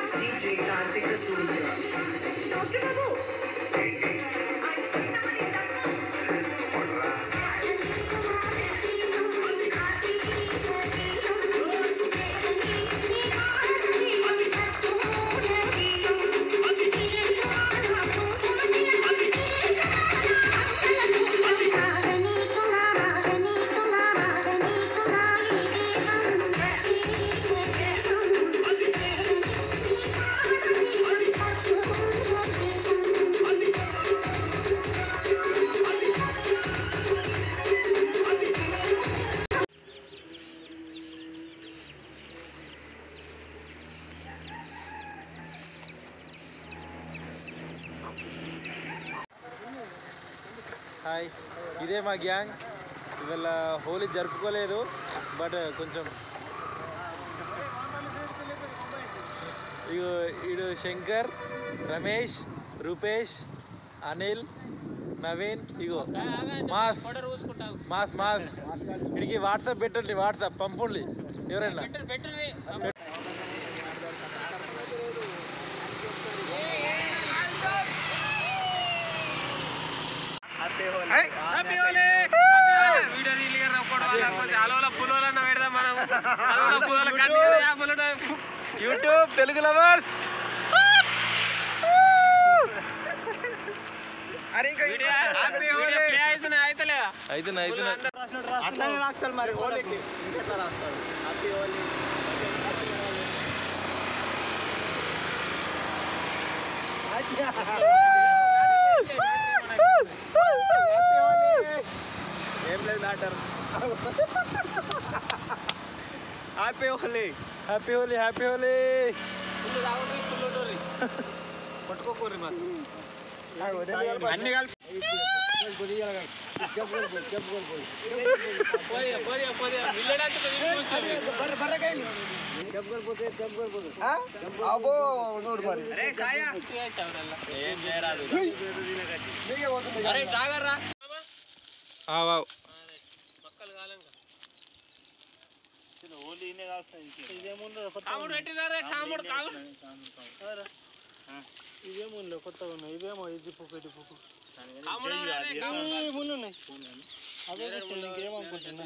DJ Karthik Surya. Doctor Babu hi ఇదే మా gang ఇవాళ హోలీ జరుపుకోలేదు బట్ కొంచెం ఇగో ఈడు శంకర్ రమేష్ రూపేష్ అనిల్ నవీన్ ఇగో మాస్ మాస్ మాస్ ఇడికి వాట్సాప్ పెట్టండి వాట్సాప్ పంపండి ఎవరైనా యూట్యూబ్ తెలుగు లవర్స్ అయితే అయితే ఏం లేదు doctor happy Holi happy Holi happy Holi పట్టుకోకూరి మరి అన్ని కలిపి వావ్ ఇవేముందో కొత్తగా ఉన్నాయి ఇవేమో ఇది పువ్వు ఇది పువ్వు ఉన్నాయి అవే తెచ్చాను, ఇంకేమనుకుంటున్నా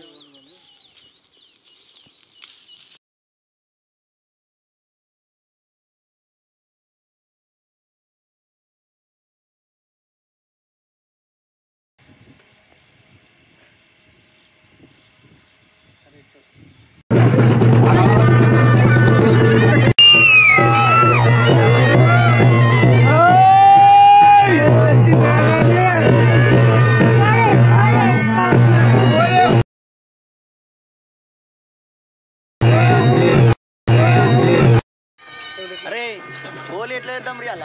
అరే హోలీ ఎట్లా చేద్దాం రియాలా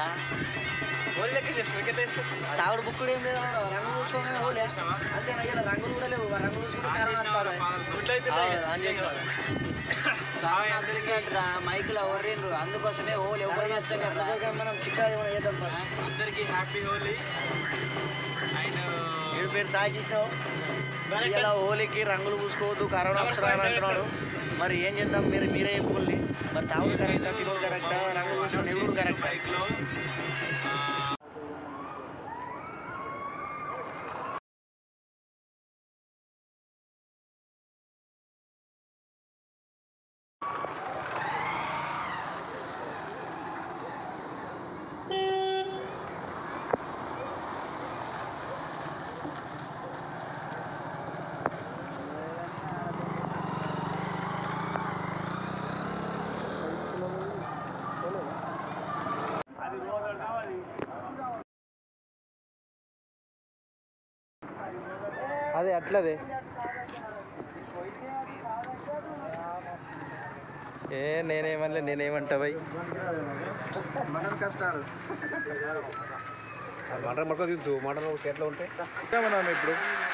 తాగుడు బుక్కుడు ఏం లేదు రంగు చూసుకొని హోలీ అంతేనా ఇలా రంగులు కూడా లేవు ఆ రంగులు చూసుకుంటే ఆన్ చేసుకోవాలి అందరికీ అట్రా మైకులు ఎవర్రిండ్రు అందుకోసమే హోలీ ఎవరు చేస్తారు మనం చిక్కగా ఏమైనా చేద్దాం పద. అందరికీ హ్యాపీ హోలీ అండ్ వీడి పేరు సాయి కిష్ణవ్ ఇలా హోలీకి రంగులు పూసుకోవద్దు కరోనా వస్తున్నాడు అంటున్నాడు మరి ఏం చేద్దాం మీరు మీరే చెప్పుకోండి మరి తాగుడు కరెక్టా తిరుగుడు కరెక్టా రంగులు పూసుకోండి ఎవరు కరెక్టా బైక్లో అదే అట్లదే ఏ నేనేమనలే నేనేమంటా భయ్ మటన్ కష్టాలు మటన్ మటన్ తించు మటన్ చేతిలో ఉంటే మనం ఇప్పుడు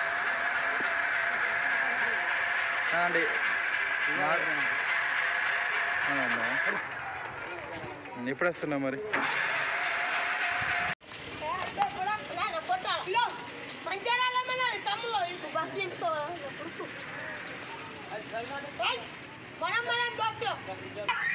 ఆ, అండి మా- ఆ, అన్నా. ఎప్పుడు వస్తున్నా మరి మంచిర్యాల మళ్ళీ తమ్ముళ్ళు ఇప్పుడు బస్సు నింపుతావా మనం మనం దోచులో